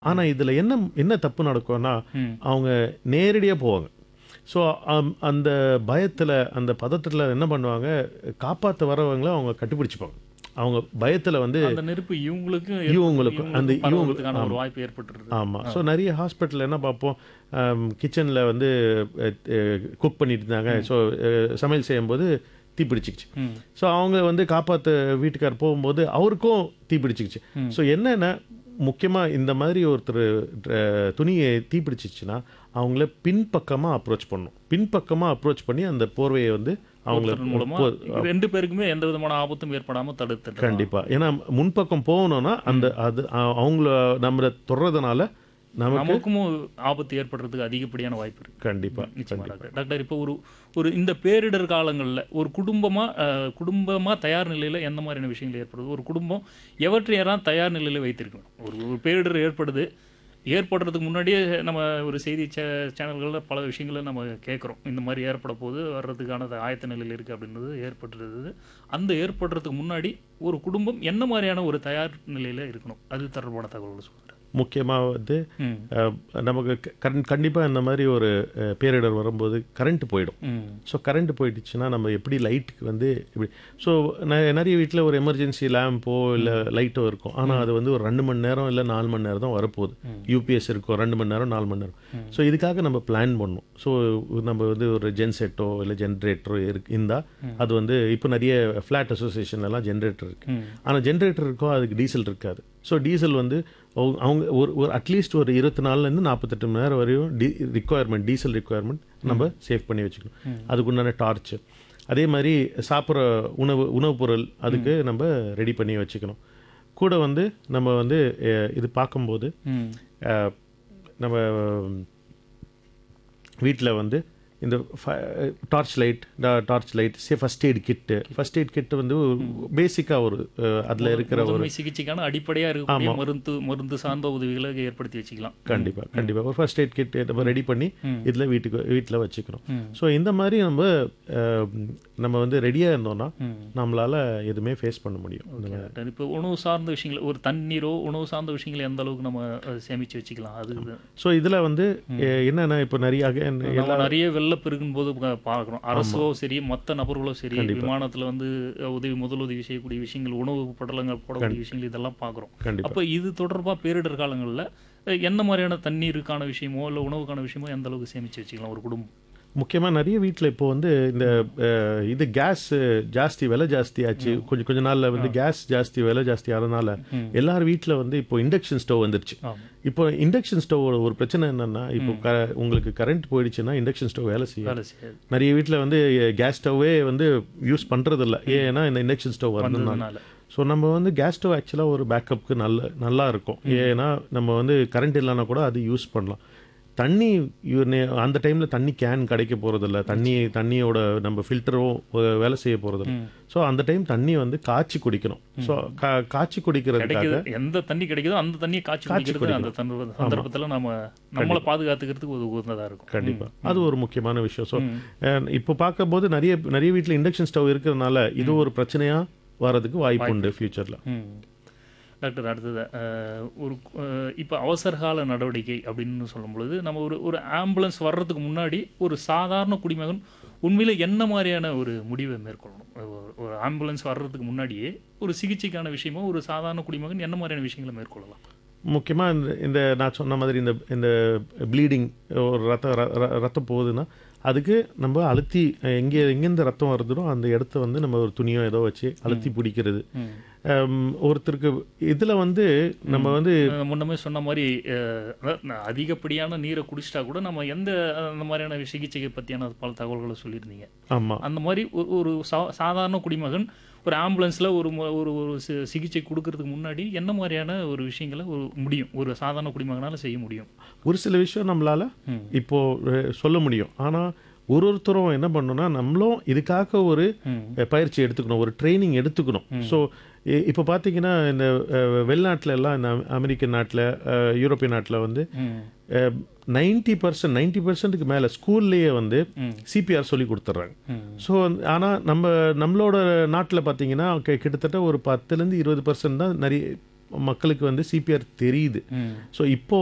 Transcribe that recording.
ஆனா இதுல என்ன என்ன தப்பு நடக்கும்னா ம். அவங்க நேரடியா போவாங்க ஸோ அந்த பயத்துல அந்த பதட்டத்துல என்ன பண்ணுவாங்க காப்பாத்த வரவங்கள அவங்க கட்டிப்பிடிச்சுப்பாங்க அவங்க பயத்துல வந்து அந்த நெருப்பு இவங்களுக்கும் இவங்களுக்கும், அந்த இவங்களுக்கும் இவங்க- பரவுறதுக்கான ஒரு வாய்ப்பு ஏற்பட்டுருது ஆமா ஸோ நிறைய ஹாஸ்பிட்டல் என்ன பார்ப்போம் கிச்சனில் வந்து குக் பண்ணிட்டு இருந்தாங்க ஸோ சமையல் செய்யும்போது தீப்பிடிச்சிக்கிச்சு ம். ஸோ அவங்க வந்து காப்பாற்ற வீட்டுக்கார் போகும்போது அவருக்கும் தீப்பிடிச்சிக்கிச்சு ஸோ என்னன்னா முக்கியமாக இந்த மாதிரி ஒருத்தர் அஹ், துணியை தீப்பிடிச்சிச்சுன்னா அவங்கள பின்பக்கமாக அப்ரோச் பண்ணணும் பின்பக்கமாக அப்ரோச் பண்ணி அந்த போர்வையை வந்து அவங்கள ஒருத்தர் மூலமா போ- ரெண்டு பேருக்குமே எந்த விதமான ஆபத்தும் ஏற்படாம தடுத்து கண்டிப்பா ஏன்னா முன்பக்கம் போகணும்னா அந்த அது அ- அவங்கள நம்ம தொடுறதுனால நமக்கு நமக்கும் ஆபத்து ஏற்படுறதுக்கு அதிகப்படியான வாய்ப்பு இருக்கு கண்டிப்பா நிச்சயமா டாக்டர் டாக்டர் இப்போ ஒரு ஒரு இந்த பேரிடர் காலங்களில் ஒரு குடும்பமா அஹ், குடும்பமா தயார் நிலையில எந்த மாதிரியான விஷயங்கள் ஏற்படுது ஒரு குடும்பம் எவற்றையெல்லாம் தயார் நிலையில வைத்திருக்கணும் ஒரு ஒரு பேரிடர் ஏற்படுது ஏற்படுறதுக்கு முன்னாடியே நம்ம ஒரு செய்தி சே சேனல்களில் பல விஷயங்களை நம்ம கேட்குறோம் இந்த மாதிரி ஏற்பட போது வர்றதுக்கான ஆயத்த நிலையில் இருக்குது அப்படின்றது ஏற்பட்டுருது அந்த ஏற்படுறதுக்கு முன்னாடி ஒரு குடும்பம் என்ன மாதிரியான ஒரு தயார் நிலையில் இருக்கணும் அது தொடர்பான தகவல்கள் சொல்கிறேன் முக்கியமா வந்து ம் அஹ், நமக்கு கரண்ட் கண்டிப்பா இந்த மாதிரி ஒரு அஹ், பேரிடர் வரும்போது கரண்ட் போயிடும் ம் ஸோ கரண்ட் போயிடுச்சுன்னா நம்ம எப்படி லைட்டுக்கு வந்து இப்படி ஸோ நிறைய வீட்டில் ஒரு எமர்ஜென்சி லேம்போ இல்லை லைட்டோ இருக்கும் ஆனால் அது வந்து ஒரு ரெண்டு மணி நேரம் இல்லை நாலு மணி நேரம் தான் வரப்போகுது யூபிஎஸ் இருக்கும் ரெண்டு மணி நேரம் நாலு மணி நேரம் ஸோ இதுக்காக நம்ம பிளான் பண்ணணும் ஸோ நம்ம வந்து ஒரு ஜென்செட்டோ இல்லை ஜென்ரேட்டரோ இருக்கு இருந்தால் அது வந்து இப்போ நிறைய ஃப்ளாட் அசோசியேஷன்லாம் ஜென்ரேட்டர் இருக்கு ம் ஆனால் ஜென்ரேட்டர் இருக்கோ அதுக்கு டீசல் இருக்காது ஸோ டீசல் வந்து அவங்க- அவங்க ஒரு ஒரு அட்லீஸ்ட் ஒரு இருபத்தி நாலுலேருந்து நாற்பத்தெட்டு மணி நேரம் வரையும் டி ரிக்குவயர்மெண்ட் டீசல் ரிக்குவயர்மெண்ட் நம்ம சேவ் பண்ணி வச்சுக்கணும் அதுக்குண்டான டார்ச் அதே மாதிரி சாப்பிட்ற உணவு உணவுப் பொருள் அதுக்கு நம்ம ரெடி பண்ணி வச்சுக்கணும் கூட வந்து நம்ம வந்து அஹ், இது பார்க்கும்போது ம் அஹ், நம்ம வீட்டில் வந்து இந்த டார்ச் லைட் டார்ச் லைட் சே first aid kit first aid kit வந்து பேசிக்காக ஒரு அதில் இருக்கிற ஒரு முதன்மை சிகிச்சைக்கான அடிப்படையா இருக்கக்கூடிய மருந்து மருந்து சார்ந்த உதவிகளை ஏற்படுத்தி வச்சுக்கலாம் கண்டிப்பாக கண்டிப்பாக ஒரு ஃபர்ஸ்ட் எய்ட் கிட் நம்ம ரெடி பண்ணி இதில் வீட்டுக்கு வீட்டில் வச்சுக்கணும் ம். ஸோ இந்த மாதிரி நம்ம அஹ், நம்ம வந்து ரெடியாக இருந்தோம்னா ம். நம்மளால் எதுவுமே ஃபேஸ் பண்ண முடியும் இந்த மாதிரி. டாக்டர் இப்போ உணவு சார்ந்த விஷயங்கள் ஒரு தண்ணீரோ உணவு சார்ந்த விஷயங்களை எந்த அளவுக்கு நம்ம அஹ், சேமிச்சு வச்சுக்கலாம் அது இது. ஸோ இதில் வந்து அஹ், என்னென்னா இப்போ நிறைய again நம்ம நிறைய வெள்ளப்பெருக்கும் போது பா- பார்க்குறோம் அரசோ சரி மற்ற நபர்களோ சரி விமானத்துல வந்து அஹ், உதவி முதலுதவி செய்யக்கூடிய விஷயங்கள் உணவு படலங்கள் போடக்கூடிய விஷயங்கள் இதெல்லாம் பார்க்குறோம் கண்டிப்பா அப்போ இது தொடர்பா பேரிடர் காலங்களில் என்ன மாதிரியான தண்ணீருக்கான விஷயமோ இல்லை உணவுக்கான விஷயமோ எந்த அளவுக்கு சேமிச்சு வச்சுக்கலாம் ஒரு குடும்பம் முக்கியமாக நிறைய வீட்டில் இப்போ வந்து இந்த அஹ், இது கேஸ் ஜாஸ்தி விலை ஜாஸ்தி ஆச்சு கொஞ்சம் கொஞ்ச நாளில் வந்து கேஸ் ஜாஸ்தி விலை ஜாஸ்தி ஆனதுனால எல்லார் வீட்டில் வந்து இப்போ இண்டக்ஷன் ஸ்டவ் வந்துருச்சு ஆமாம் இப்போ இண்டக்ஷன் ஸ்டவோட ஒரு பிரச்சனை என்னன்னா இப்போ க உங்களுக்கு கரண்ட் போயிடுச்சுன்னா இண்டக்ஷன் ஸ்டவ் வேலை செய்யும் வேலை செய்யாது நிறைய வீட்டில் வந்து கேஸ் ஸ்டவ்வே வந்து யூஸ் பண்ணுறதில்ல ஏன்னா இந்த இண்டக்ஷன் ஸ்டவ் வரதுனால அதனால ஸோ நம்ம வந்து கேஸ் ஸ்டவ் ஆக்சுவலாக ஒரு பேக்கப்புக்கு நல்ல நல்லா இருக்கும் ஏன்னா நம்ம வந்து கரண்ட் இல்லைன்னா கூட அது யூஸ் பண்ணலாம் தண்ணி யூ- நே- அந்த டைமில் தண்ணி கேன் கிடைக்க போகிறதில்ல தண்ணி தண்ணியோட நம்ம ஃபில்டரும் வேலை செய்ய போகிறதில்ல ஸோ அந்த டைம் தண்ணி வந்து காய்ச்சி குடிக்கணும் ஸோ காய்ச்சி குடிக்கிறதுக்காக கிடைக்குது எந்த தண்ணி கிடைக்குதோ அந்த தண்ணியை காய்ச்சி குடிக்கிறது அந்த சந்தர்ப்ப- சந்தர்ப்பத்துல நம்ம நம்மளை பாதுகாத்துக்கிறதுக்கு ஒரு உகந்ததா இருக்கும் கண்டிப்பா அது ஒரு முக்கியமான விஷயம் ஸோ இப்போ பார்க்கும்போது நிறைய நிறைய வீட்டில் இண்டக்ஷன் ஸ்டவ் இருக்கிறதுனால இது ஒரு பிரச்சனையா வரதுக்கு வாய்ப்பு உண்டு ஃபியூச்சரில் ம். டாக்டர் அடுத்தது அஹ், ஒரு அஹ், இப்போ அவசரகால நடவடிக்கை அப்படின்னு சொல்லும் பொழுது நம்ம ஒரு ஒரு ஆம்புலன்ஸ் வர்றதுக்கு முன்னாடி ஒரு சாதாரண குடிமகன் உண்மையில என்ன மாதிரியான ஒரு முடிவை மேற்கொள்ளணும் ஒரு- ஒரு ஆம்புலன்ஸ் வர்றதுக்கு முன்னாடியே ஒரு சிகிச்சைக்கான விஷயமோ ஒரு சாதாரண குடிமகன் என்ன மாதிரியான விஷயங்களை மேற்கொள்ளலாம் முக்கியமாக இந்த இந்த நான் சொன்ன மாதிரி இந்த இந்த ப்ளீடிங் ஒரு ரத்தம் ர- ர- ரத்தம் போகுதுன்னா அதுக்கு நம்ம அழுத்தி எங்கே எங்கேருந்து ரத்தம் வருதுனோ அந்த இடத்த வந்து நம்ம ஒரு துணியோ ஏதோ வச்சு அழுத்தி பிடிக்கிறது ஹம், ஒருத்தருக்கு இதில் வந்து நம்ம வந்து அஹ், முன்னமே சொன்ன மாதிரி அஹ், அதாவது நான் அதிகப்படியான நீரை குடிச்சிட்டா கூட நம்ம எந்த அந்த மாதிரியான சிகிச்சையை பற்றியான பல தகவல்களை சொல்லியிருந்தீங்க ஆமாம் அந்த மாதிரி ஒரு ஒரு சா- சாதாரண குடிமகன் ஒரு ஆம்புலன்ஸில் ஒரு மு- ஒரு ஒரு சி- சிகிச்சை கொடுக்கறதுக்கு முன்னாடி என்ன மாதிரியான ஒரு விஷயங்களை ஒரு முடியும் ஒரு சாதாரண குடிமகனால் செய்ய முடியும் ஒரு சில விஷயம் நம்மளால ம். இப்போ அஹ், சொல்ல முடியும் ஆனால் ஒரு ஒருத்தரும் என்ன பண்ணணும்னா நம்மளும் இதுக்காக ஒரு ம். அஹ், பயிற்சி எடுத்துக்கணும் ஒரு ட்ரைனிங் எடுத்துக்கணும் ஸோ இப்போ பார்த்தீங்கன்னா இந்த அஹ், வெளிநாட்டுல எல்லாம் இந்த அமெரிக்கன் நாட்டில் யூரோப்பியன் நாட்டில் வந்து ம். நைன்டி பர்சன்ட் நைன்டி பர்சன்ட்டுக்கு மேலே ஸ்கூல்லேயே வந்து ம். சிபிஆர் சொல்லி கொடுத்துட்றாங்க ம். ஸோ ஆனால் நம்ம நம்மளோட நாட்டில் பார்த்தீங்கன்னா கி- கிட்டத்தட்ட ஒரு பத்துலேருந்து இருபது பர்சன்ட் தான் நிறைய மக்களுக்கு வந்து சிபிஆர் தெரியுது ம் ஸோ இப்போ